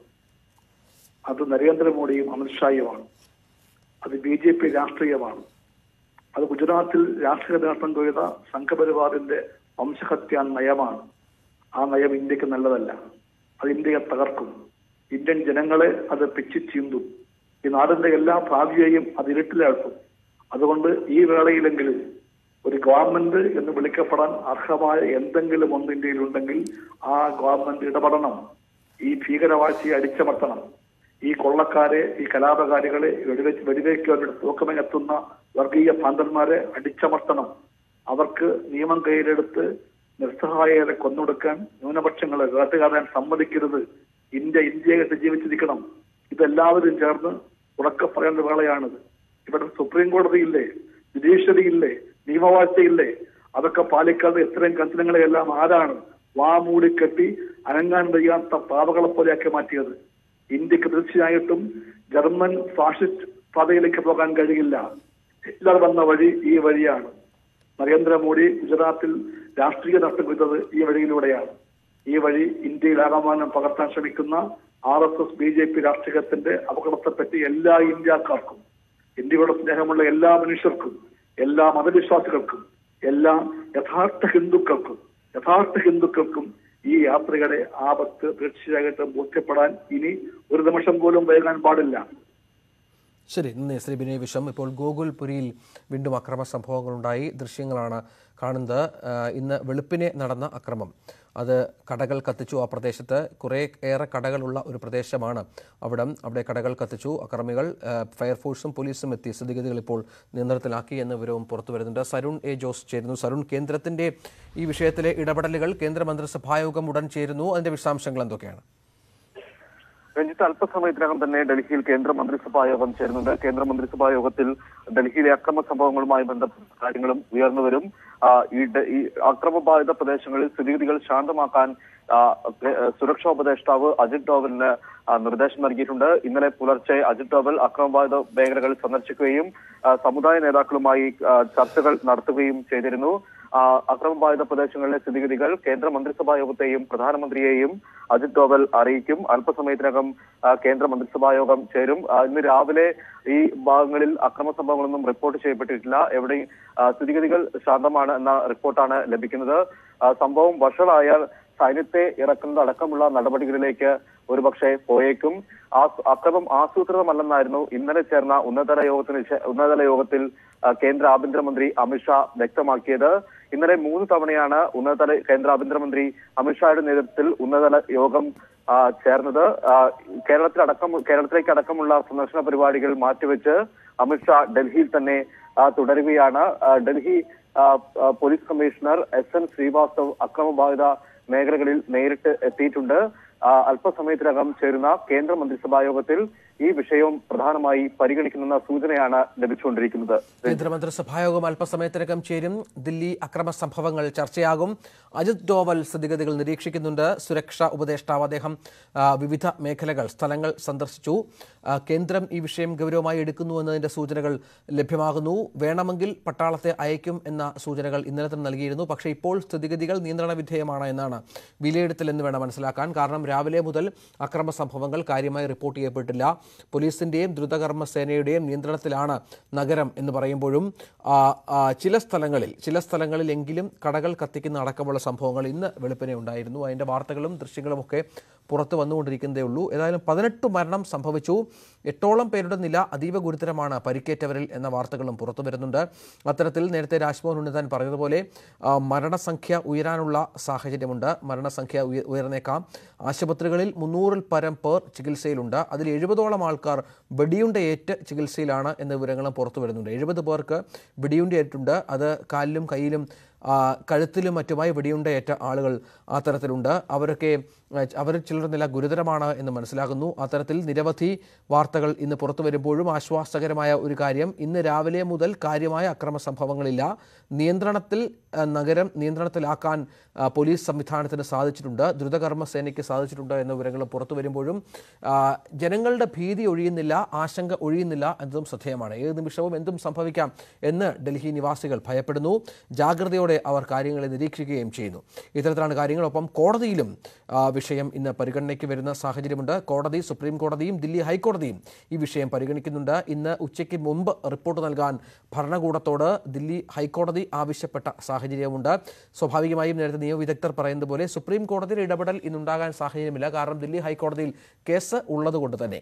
അത് നരേന്ദ്രമോദിയും അമിത്ഷായുമാണ് അത് ബി ജെ പി രാഷ്ട്രീയമാണ് അത് ഗുജറാത്തിൽ രാഷ്ട്രീയ നേട്ടം കൊയ്ത സംഘപരിവാറിന്റെ വംശഹത്യാ നയമാണ് ആ നയം ഇന്ത്യക്ക് നല്ലതല്ല അത് ഇന്ത്യയെ തകർക്കും ഇന്ത്യൻ ജനങ്ങളെ അത് പിച്ചി ചീന്തും ഈ നാടിന്റെ എല്ലാ ഭാവിയെയും അത് ഇരുട്ടിലാഴ്ത്തും അതുകൊണ്ട് ഈ വേളയിലെങ്കിലും ഒരു ഗവൺമെന്റ് എന്ന് വിളിക്കപ്പെടാൻ അർഹമായ എന്തെങ്കിലും ഒന്ന് ഇന്ത്യയിലുണ്ടെങ്കിൽ ആ ഗവൺമെന്റ് ഇടപെടണം ഈ ഭീകരവാശിയെ അടിച്ചമർത്തണം ഈ കൊള്ളക്കാരെ ഈ കലാപകാരികളെ വെടിവെച്ച് വെടിവെക്കാൻ തൂക്കമെത്തുന്ന വർഗീയ ഭ്രാന്തന്മാരെ അടിച്ചമർത്തണം അവർക്ക് നിയമം കയ്യിലെടുത്ത് നിസ്സഹായരെ കൊന്നൊടുക്കാൻ ന്യൂനപക്ഷങ്ങളെ വേട്ടുകാരാൻ സമ്മതിക്കരുത് ഇന്ത്യ ഇന്ത്യയായിട്ട് ജീവിച്ചിരിക്കണം ഇതെല്ലാവരും ചേർന്ന് ഉറക്കെ പറയേണ്ട വേളയാണിത് ഇവിടെ സുപ്രീം കോടതി ഇല്ലേ ജുഡീഷ്യറി ഇല്ലേ നിയമവാഴ്ചയില്ലേ അതൊക്കെ പാലിക്കാതെ ഇത്രയും കണ്ടനങ്ങളെല്ലാം ആരാണ് വാ മൂടിക്കെട്ടി അനങ്ങാൻ വയ്യാത്ത പാവകളെ പോലെയാക്കി മാറ്റിയത് ഇന്ത്യക്ക് തീർച്ചയായിട്ടും ജർമ്മൻ ഫാഷിസ്റ്റ് പാതയിലേക്ക് പോകാൻ കഴിയില്ല ഹിറ്റ്ലർ വന്ന വഴി ഈ വഴിയാണ് നരേന്ദ്രമോദി ഗുജറാത്തിൽ രാഷ്ട്രീയ നഷ്ടം കൊയ്തത് ഈ വഴിയിലൂടെയാണ് ഈ വഴി ഇന്ത്യയിൽ ആകമാനം പകർത്താൻ ശ്രമിക്കുന്ന R S S B J P രാഷ്ട്രീയത്തിന്റെ അപകടത്തെപ്പറ്റി എല്ലാ ഇന്ത്യക്കാർക്കും ഇന്ത്യയുടെ സ്നേഹമുള്ള എല്ലാ മനുഷ്യർക്കും എല്ലാ മതവിശ്വാസികൾക്കും എല്ലാ യഥാർത്ഥ ഹിന്ദുക്കൾക്കും യഥാർത്ഥ ഹിന്ദുക്കൾക്കും ഈ യാത്രയുടെ ആപത്ത് തീർച്ചയായിട്ടും ബോധ്യപ്പെടാൻ ഇനി ഒരു നിമിഷം പോലും വൈകാൻ പാടില്ല ശരി നന്ദി ശ്രീ ബിനോയ് വിശ്വം ഇപ്പോൾ ഗോകുൽപുരിയിൽ വീണ്ടും അക്രമ സംഭവങ്ങളുണ്ടായി ദൃശ്യങ്ങളാണ് കാണുന്നത് ആ, ഇന്ന് വെളുപ്പിനെ നടന്ന അക്രമം അത് കടകൾ കത്തിച്ചു ആ പ്രദേശത്ത് കുറേ ഏറെ കടകളുള്ള ഒരു പ്രദേശമാണ് അവിടം അവിടെ കടകൾ കത്തിച്ചു അക്രമികൾ ആ, ഫയർഫോഴ്സും പോലീസും എത്തി സ്ഥിതിഗതികൾ ഇപ്പോൾ നിയന്ത്രണത്തിലാക്കി എന്ന വിവരവും പുറത്തു വരുന്നുണ്ട് സരുൺ എ ജോസ് ചേരുന്നു സരുൺ കേന്ദ്രത്തിന്റെ ഈ വിഷയത്തിലെ ഇടപെടലുകൾ കേന്ദ്ര മന്ത്രിസഭായോഗം ഉടൻ ചേരുന്നു അതിന്റെ വിശദാംശങ്ങൾ എന്തൊക്കെയാണ് രഞ്ജിത്ത് അല്പസമയത്തിനകം തന്നെ ഡൽഹിയിൽ കേന്ദ്ര മന്ത്രിസഭാ യോഗം ചേരുന്നുണ്ട് കേന്ദ്ര മന്ത്രിസഭാ യോഗത്തിൽ ഡൽഹിയിലെ അക്രമ സംഭവങ്ങളുമായി ബന്ധപ്പെട്ട കാര്യങ്ങളും ഉയർന്നു വരും ആ, ഈ ഡ- ഈ അക്രമബാധിത പ്രദേശങ്ങളിൽ സ്ഥിതിഗതികൾ ശാന്തമാക്കാൻ ആ, കെ- സുരക്ഷാ ഉപദേഷ്ടാവ് അജിത് ഡോവലിന് ആ, നിർദ്ദേശം നൽകിയിട്ടുണ്ട് ഇന്നലെ പുലർച്ചെ അജിത് ഡോവൽ അക്രമബാധിത മേഖലകൾ സന്ദർശിക്കുകയും ആ, സമുദായ നേതാക്കളുമായി ആ, ചർച്ചകൾ നടത്തുകയും ചെയ്തിരുന്നു ആ, അക്രമബാധിത പ്രദേശങ്ങളിലെ സ്ഥിതിഗതികൾ കേന്ദ്ര മന്ത്രിസഭാ യോഗത്തെയും പ്രധാനമന്ത്രിയെയും അജിത് ഡോവൽ അറിയിക്കും അല്പസമയത്തിനകം ആ, കേന്ദ്ര മന്ത്രിസഭാ യോഗം ചേരും ആ, ഇന്ന് രാവിലെ ഈ ഭാഗങ്ങളിൽ അക്രമ സംഭവങ്ങളൊന്നും റിപ്പോർട്ട് ചെയ്യപ്പെട്ടിട്ടില്ല എവിടെയും ആ, സ്ഥിതിഗതികൾ ശാന്തമാണ് എന്ന റിപ്പോർട്ടാണ് ലഭിക്കുന്നത് ആ, സംഭവം വഷളായാൽ സൈന്യത്തെ ഇറക്കുന്നത് അടക്കമുള്ള നടപടികളിലേക്ക് ഒരുപക്ഷെ പോയേക്കും ആ അക്രമം ആസൂത്രിതമല്ലെന്നായിരുന്നു ഇന്നലെ ചേർന്ന ഉന്നതതല യോഗത്തിന് ശേ- ഉന്നതതല യോഗത്തിൽ ആ, കേന്ദ്ര ആഭ്യന്തരമന്ത്രി അമിത്ഷാ വ്യക്തമാക്കിയത് ഇന്നലെ മൂന്ന് തവണയാണ് ഉന്നതതല കേന്ദ്ര ആഭ്യന്തരമന്ത്രി അമിത്ഷായുടെ നേതൃത്വത്തിൽ ഉന്നതതല യോഗം ആ, ചേർന്നത് ആ, കേരളത്തിലടക്കം കേരളത്തിലേക്ക് അടക്കമുള്ള സന്ദർശന പരിപാടികൾ മാറ്റിവെച്ച് അമിത്ഷാ ഡൽഹിയിൽ തന്നെ ആ, തുടരുകയാണ് ആ, ഡൽഹി ആ, ആ, police commissioner S N Srivastav അക്രമബാധിത മേഖലകളിൽ നേരിട്ട് എത്തിയിട്ടുണ്ട് ആ, അല്പസമയത്തിനകം ചേരുന്ന കേന്ദ്ര മന്ത്രിസഭാ യോഗത്തിൽ ഈ വിഷയവും പ്രധാനമായി പരിഗണിക്കുമെന്ന സൂചനയാണ് ലഭിച്ചുകൊണ്ടിരിക്കുന്നത് കേന്ദ്രമന്ത്രിസഭായോഗം അല്പസമയത്തിനകം ചേരും ദില്ലി അക്രമ സംഭവങ്ങൾ ചർച്ചയാകും അജിത് ഡോവൽ സ്ഥിതിഗതികൾ നിരീക്ഷിക്കുന്നുണ്ട് സുരക്ഷാ ഉപദേഷ്ടാവ് അദ്ദേഹം ആ, വിവിധ മേഖലകൾ സ്ഥലങ്ങൾ സന്ദർശിച്ചു ആ, കേന്ദ്രം ഈ വിഷയം ഗൗരവമായി എടുക്കുന്നു എന്നതിന്റെ സൂചനകൾ ലഭ്യമാകുന്നു വേണമെങ്കിൽ പട്ടാളത്തെ അയക്കും എന്ന സൂചനകൾ ഇന്നലെ തന്നെ നൽകിയിരുന്നു പക്ഷേ ഇപ്പോൾ സ്ഥിതിഗതികൾ നിയന്ത്രണ വിധേയമാണ് എന്നാണ് വിലയിരുത്തൽ എന്ന് വേണം മനസ്സിലാക്കാൻ കാരണം രാവിലെ മുതൽ അക്രമ സംഭവങ്ങൾ കാര്യമായി റിപ്പോർട്ട് ചെയ്യപ്പെട്ടില്ല പോലീസിന്റെയും ദ്രുതകർമ്മ സേനയുടെയും നിയന്ത്രണത്തിലാണ് നഗരം എന്ന് പറയുമ്പോഴും ആ, ആ, ചില സ്ഥലങ്ങളിൽ ചില സ്ഥലങ്ങളിൽ എങ്കിലും കടകൾ കത്തിക്കുന്ന അടക്കമുള്ള സംഭവങ്ങൾ ഇന്ന് വെളുപ്പിനെ ഉണ്ടായിരുന്നു അതിന്റെ വാർത്തകളും ദൃശ്യങ്ങളും ഒക്കെ പുറത്തു വന്നുകൊണ്ടിരിക്കുന്നതേ ഉള്ളൂ ഏതായാലും പതിനെട്ട് മരണം സംഭവിച്ചു എട്ടോളം പേരുടെ നില അതീവ ഗുരുതരമാണ് പരിക്കേറ്റവരിൽ എന്ന വാർത്തകളും പുറത്തു വരുന്നുണ്ട് അത്തരത്തിൽ നേരത്തെ രാജ്മോഹൻ ഉണ്ണിതാൻ പറഞ്ഞതുപോലെ ആ, മരണസംഖ്യ ഉയരാനുള്ള സാഹചര്യമുണ്ട് മരണസംഖ്യ ഉയ- ഉയർന്നേക്കാം ആശുപത്രികളിൽ മുന്നൂറിൽ പരം പേർ ചികിത്സയിലുണ്ട് അതിൽ എഴുപതോളം ആൾക്കാർ വെടിയുണ്ടയേറ്റ് ചികിത്സയിലാണ് എന്ന വിവരങ്ങളും പുറത്തു വരുന്നുണ്ട് എഴുപത് പേർക്ക് വെടിയുണ്ടയേറ്റുണ്ട് അത് കാലിലും കയ്യിലും ആ, കഴുത്തിലും മറ്റുമായി വെടിയുണ്ടയേറ്റ ആളുകൾ ആ തരത്തിലുണ്ട് അവരൊക്കെ ആ, അവരിൽ ചിലരുടെ നില ഗുരുതരമാണ് എന്ന് മനസ്സിലാകുന്നു അത്തരത്തിൽ നിരവധി വാർത്തകൾ ഇന്ന് പുറത്തു വരുമ്പോഴും ആശ്വാസകരമായ ഒരു കാര്യം ഇന്ന് രാവിലെ മുതൽ കാര്യമായ അക്രമ സംഭവങ്ങളില്ല നിയന്ത്രണത്തിൽ ആ, നഗരം നിയന്ത്രണത്തിലാക്കാൻ ആ, പോലീസ് സംവിധാനത്തിന് സാധിച്ചിട്ടുണ്ട് ദ്രുതകർമ്മ സേനയ്ക്ക് സാധിച്ചിട്ടുണ്ട് എന്ന വിവരങ്ങൾ പുറത്തു വരുമ്പോഴും ആ, ജനങ്ങളുടെ ഭീതി ഒഴിയുന്നില്ല ആശങ്ക ഒഴിയുന്നില്ല എന്നതും ശ്രദ്ധേയമാണ് ഏത് നിമിഷവും എന്തും സംഭവിക്കാം എന്ന് ഡൽഹി നിവാസികൾ ഭയപ്പെടുന്നു ജാഗ്രതയോടെ അവർ കാര്യങ്ങളെ നിരീക്ഷിക്കുകയും ചെയ്യുന്നു ഇത്തരത്തിലാണ് കാര്യങ്ങൾ ഒപ്പം കോടതിയിലും ആ, വിഷയം ഇന്ന് പരിഗണനയ്ക്ക് വരുന്ന സാഹചര്യമുണ്ട് കോടതി സുപ്രീം കോടതിയും ദില്ലി ഹൈക്കോടതിയും ഈ വിഷയം പരിഗണിക്കുന്നുണ്ട് ഇന്ന് ഉച്ചയ്ക്ക് മുമ്പ് റിപ്പോർട്ട് നൽകാൻ ഭരണകൂടത്തോട് ദില്ലി ഹൈക്കോടതി ആവശ്യപ്പെട്ട സാഹചര്യമുണ്ട് സ്വാഭാവികമായും നേരത്തെ നിയമവിദഗ്ധർ പറയുന്നത് പോലെ സുപ്രീം കോടതിയുടെ ഇടപെടൽ ഇന്നുണ്ടാകാൻ സാഹചര്യമില്ല കാരണം ദില്ലി ഹൈക്കോടതിയിൽ കേസ് ഉള്ളതുകൊണ്ട് തന്നെ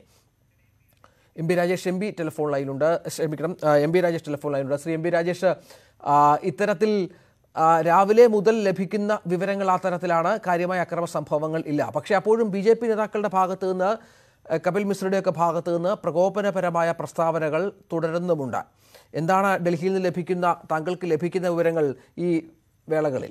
M P Rajesh M P telephone ലൈനിലുണ്ട് ക്ഷമിക്കണം ആ, എം പി രാജേഷ് ടെലിഫോൺ ലൈനിലുണ്ട് ശ്രീ എം പി രാജേഷ് ആ, ഇത്തരത്തിൽ ആ, രാവിലെ മുതൽ ലഭിക്കുന്ന വിവരങ്ങൾ ആ തരത്തിലാണ് കാര്യമായ അക്രമ സംഭവങ്ങൾ ഇല്ല പക്ഷേ അപ്പോഴും ബി ജെ പി നേതാക്കളുടെ ഭാഗത്ത് നിന്ന് ആ, കപിൽ മിശ്രയുടെയൊക്കെ ഭാഗത്ത് നിന്ന് പ്രകോപനപരമായ പ്രസ്താവനകൾ തുടരുന്നുമുണ്ട് എന്താണ് ഡൽഹിയിൽ നിന്ന് ലഭിക്കുന്ന താങ്കൾക്ക് ലഭിക്കുന്ന വിവരങ്ങൾ ഈ വേളകളിൽ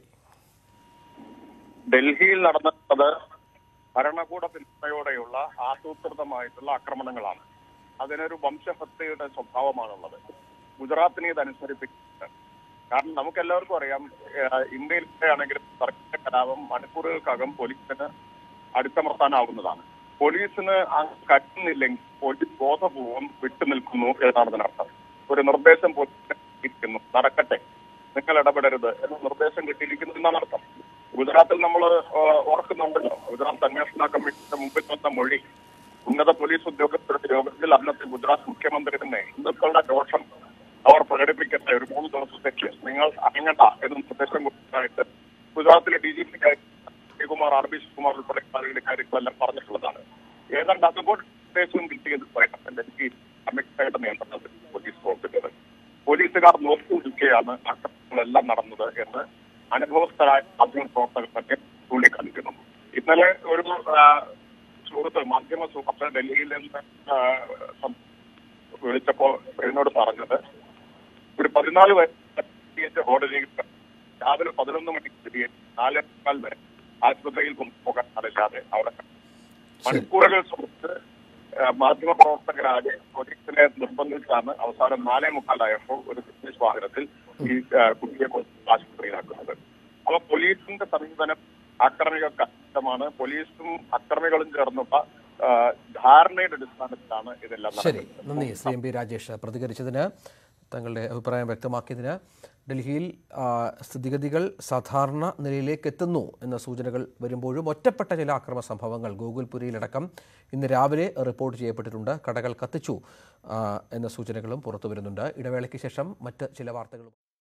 ഡൽഹിയിൽ നടന്നത് ഭരണകൂട പിന്തുണയോടെയുള്ള ആസൂത്രിതമായിട്ടുള്ള ആക്രമണങ്ങളാണ് അതിനൊരു വംശഹത്യയുടെ സ്വഭാവമാണുള്ളത് ഗുജറാത്തിനെ ഇത് അനുസരിപ്പിക്കുന്നുണ്ട് കാരണം നമുക്ക് എല്ലാവർക്കും അറിയാം ഏഹ് ഇന്ത്യയിലെ ആണെങ്കിലും സർക്കാർ കലാപം മണിക്കൂറുകൾക്കകം പോലീസിന് അടിച്ചമർത്താനാവുന്നതാണ് പോലീസിന് അങ്ങ് കഴിയുന്നില്ലെങ്കിൽ പോലീസ് ബോധപൂർവം വിട്ടുനിൽക്കുന്നു എന്നാണ് അതിനർത്ഥം ഒരു നിർദ്ദേശം പോലീസിന് കിട്ടിയിരിക്കുന്നു നടക്കട്ടെ നിങ്ങൾ ഇടപെടരുത് എന്ന നിർദ്ദേശം കിട്ടിയിരിക്കുന്നു എന്നാണ് അർത്ഥം ഗുജറാത്തിൽ നമ്മൾ ഓർക്കുന്നുണ്ടല്ലോ ഗുജറാത്ത് അന്വേഷണ കമ്മീഷന്റെ മുമ്പിൽ വന്ന മൊഴി ഉന്നത പോലീസ് ഉദ്യോഗസ്ഥരുടെ യോഗത്തിൽ അന്നത്തെ ഗുജറാത്ത് മുഖ്യമന്ത്രി തന്നെ ഹിന്ദുക്കളുടെ ദോഷം അവർ പ്രകടിപ്പിക്കട്ടെ ഒരു മൂന്ന് ദിവസത്തേക്ക് നിങ്ങൾ അനങ്ങണ്ട എന്ന് നിർദ്ദേശം കൊടുത്തതായിട്ട് ഗുജറാത്തിലെ D G P Sreekumar R B Sivakumar ഉൾപ്പെടെ ആളുകളുടെ കാര്യങ്ങളെല്ലാം പറഞ്ഞിട്ടുള്ളതാണ് ഏതാണ്ട് അതുപോലെ നിർദ്ദേശവും കിട്ടിയത് പറയാം ഡൽഹി അമിത്ഷായുടെ നിയന്ത്രണത്തിൽ പോലീസ് പ്രവർത്തിച്ചത് പോലീസുകാർ നോക്കി നിൽക്കുകയാണ് അക്രമങ്ങളെല്ലാം നടന്നത് എന്ന് അനുഭവസ്ഥരായ മാധ്യമ പ്രവർത്തകർ തന്നെ ചൂണ്ടിക്കാണിക്കുന്നു ഇന്നലെ ഒരു ആ, സുഹൃത്ത് മാധ്യമ സുഹൃത്ത് ഡൽഹിയിൽ നിന്ന് ആ, സം- വിളിച്ചപ്പോ എന്നോട് പറഞ്ഞത് ഒരു പതിനാല് വരെ കോടതിയിൽ രാവിലെ പതിനൊന്ന് മണിക്ക് തിരികെ നാലേ മുക്കാൽ വരെ ആശുപത്രിയിൽ കൊണ്ടുപോകാൻ പാടില്ലാതെ അവിടെ മണിക്കൂറുകൾ സുഹൃത്ത് മാധ്യമ പ്രവർത്തകരാകെ പോലീസിനെ നിർബന്ധിച്ചാണ് അവസാനം നാലേ മുക്കാലായപ്പോൾ ഒരു ബിസിനസ് വാഹനത്തിൽ ഈ ആ, കുട്ടിയെ കൊണ്ട് ആശുപത്രിയിലാക്കുന്നത് അപ്പൊ പോലീസിന്റെ സമീപനം ആക്രമികൾക്ക് അതീതമാണ് പോലീസും അക്രമികളും ചേർന്നുള്ള ആ, ധാരണയുടെ അടിസ്ഥാനത്തിലാണ് ഇതെല്ലാം ശരി നടക്കുന്നത് നന്ദി ശ്രീ എം പി രാജേഷ് പ്രതികരിച്ചതിന് തങ്ങളുടെ അഭിപ്രായം വ്യക്തമാക്കിയതിന് ഡൽഹിയിൽ ആ, സ്ഥിതിഗതികൾ സാധാരണ നിലയിലേക്ക് എത്തുന്നു എന്ന സൂചനകൾ വരുമ്പോഴും ഒറ്റപ്പെട്ട ചില അക്രമ സംഭവങ്ങൾ ഗോകുൽപുരിയിലടക്കം ഇന്ന് രാവിലെ റിപ്പോർട്ട് ചെയ്യപ്പെട്ടിട്ടുണ്ട് കടകൾ കത്തിച്ചു ആ, എന്ന സൂചനകളും പുറത്തു വരുന്നുണ്ട് ഇടവേളയ്ക്ക് ശേഷം മറ്റ് ചില വാർത്തകളും